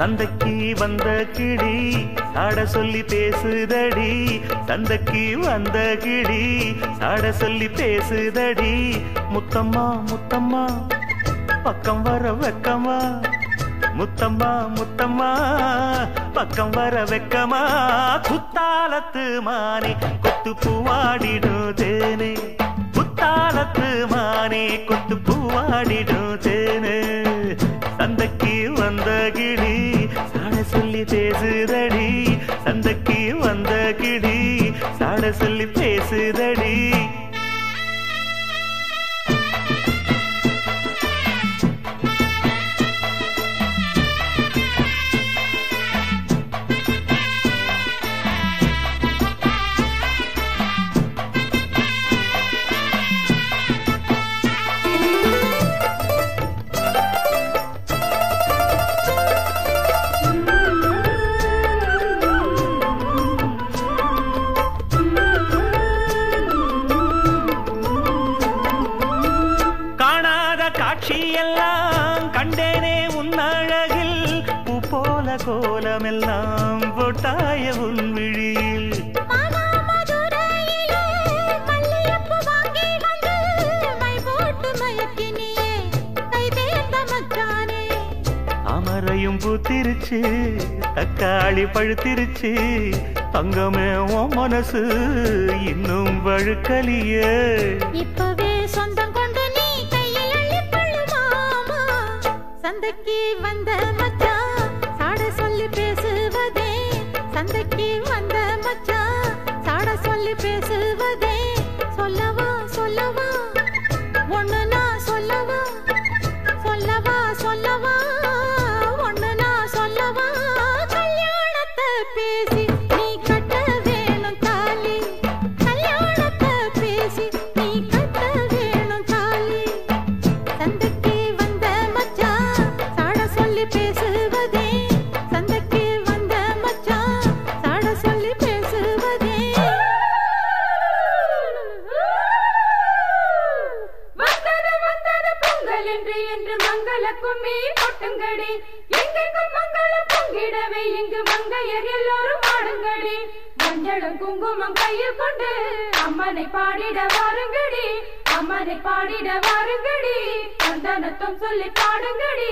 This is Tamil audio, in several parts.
சந்தைக்கு வந்த கிளி சாட சொல்லி பேசுதடி சந்தைக்கு வந்த கிளி சாட சொல்லி பேசுதடி முத்தம்மா முத்தம்மா பக்கம் வர வெக்கமா முத்தம்மா முத்தம்மா பக்கம் வர வெக்கமா குத்தாலத்து மானே கொத்து பூவாடிடும் தேனே குத்தாலத்து மானே கொத்து பூவாடிடும் தேனே சந்தைக்கு வந்த கிளி சாட சொல்லி பேசுதடி சந்தைக்கு வந்த கிளி சாட சொல்லி பேசுதடி காணாத காட்சியெல்லாம் கண்டேனே உன் அழகில் பூ போல கோலமெல்லாம் போட்டாய உன் விழியில் மானாமதுரையிலே மல்லிகைப்பூ வாங்கி வந்து மை போட்டு மயக்கினியே கை தேர்ந்த மச்சானே அமரையும் பூத்திருச்சு தக்காளி பழுத்திருச்சு தங்கமே உன் மனசு இன்னும் வழுக்கலியே இப்பவே சொந்தம் கொண்டு நீ கையில் அள்ளிக் கொள்ளு மாமா. சந்தைக்கு வந்த மச்சான் சாட சொல்லி பேசுவதே சந்தைக்கு வந்த மச்சான் சாட சொல்லி பேசுவதே சொல்லவா சொல்லவா ஒண்ணு நான் சொல்லவா சொல்லவா சொல்லவா ஒண்ணு நான் சொல்லவா கல்யாணத்தை பேசி நீ கட்ட வேணும் தாலி கல்யாணத்தை பேசி நீ கட்ட வேணும் தாலி சந்தைக்கு வந்த மச்சான் சாட சொல்லி பேசுவதே சந்தைக்கு வந்த மச்சான் சாட சொல்லி பேசுவதே வந்தது வந்தது பொங்கல் என்று என்று மங்கள கும்மி கொட்டுங்கடி எங்கெங்கும் மங்கள பொங்கிடவே இங்கு மங்கையர் எல்லோரும் ஆடுங்கடி மஞ்சளும் குங்குமம் கையில் கொண்டு அம்மனை பாடிட வாருங்கடி அம்மனை பாடிட வாருங்கடி சந்தனத்தும் சொல்லி பாடுங்கடி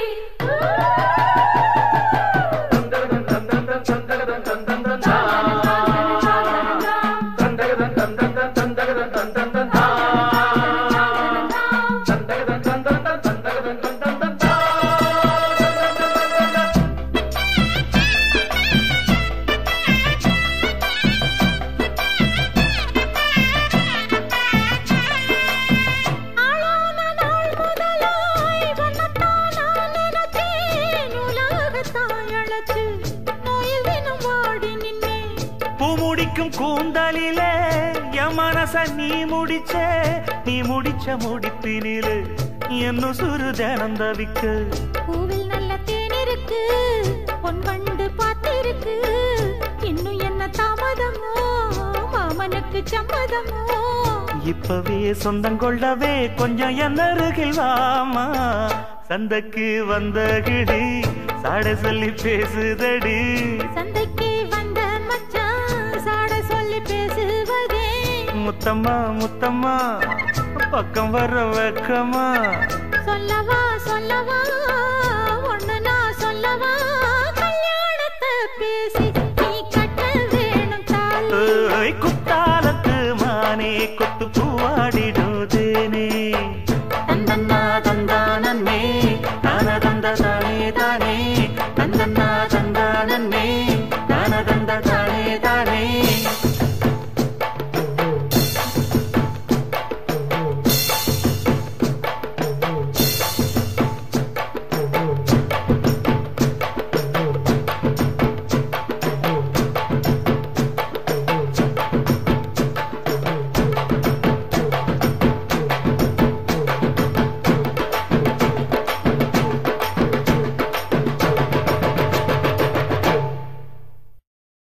ஆளான நாள் முதலாய் உன்னைத்தான் நான் நினைச்சேன். உலகத்தாய் அழைச்சு நோயில் தினம் வாடி நின்னேன். பூ முடிக்கும் கூந்தலிலே என் மனச நீ முடிச்ச நீ முடிச்ச முடிப்பினிலே என்னும் சுரு தினம் தவிக்க பூவில் நல்ல தேன் இருக்கு பொன் வண்டு பார்த்திருக்கு இன்னும் என்ன தாமதமோ மாமனுக்கு சம்மதமோ இப்பவே சொந்தம் கொள்ளவே கொஞ்சம் என் அருகில் வாமா சந்தைக்கு வந்த கிடி சாட சொல்லி பேசுதடி சந்தைக்கு வந்த மச்சான் சாட சொல்லி பேசுவதே முத்தம்மா முத்தம்மா பக்கம் வர வெக்கமா சொல்லவா சொல்லவா ஒண்ணு நான் சொல்லவா கல்யாணத்தை பேசி நீ கட்ட வேணும் தாலி ஏய், குத்தாலத்து மானே கொத்து பூவாடிடும்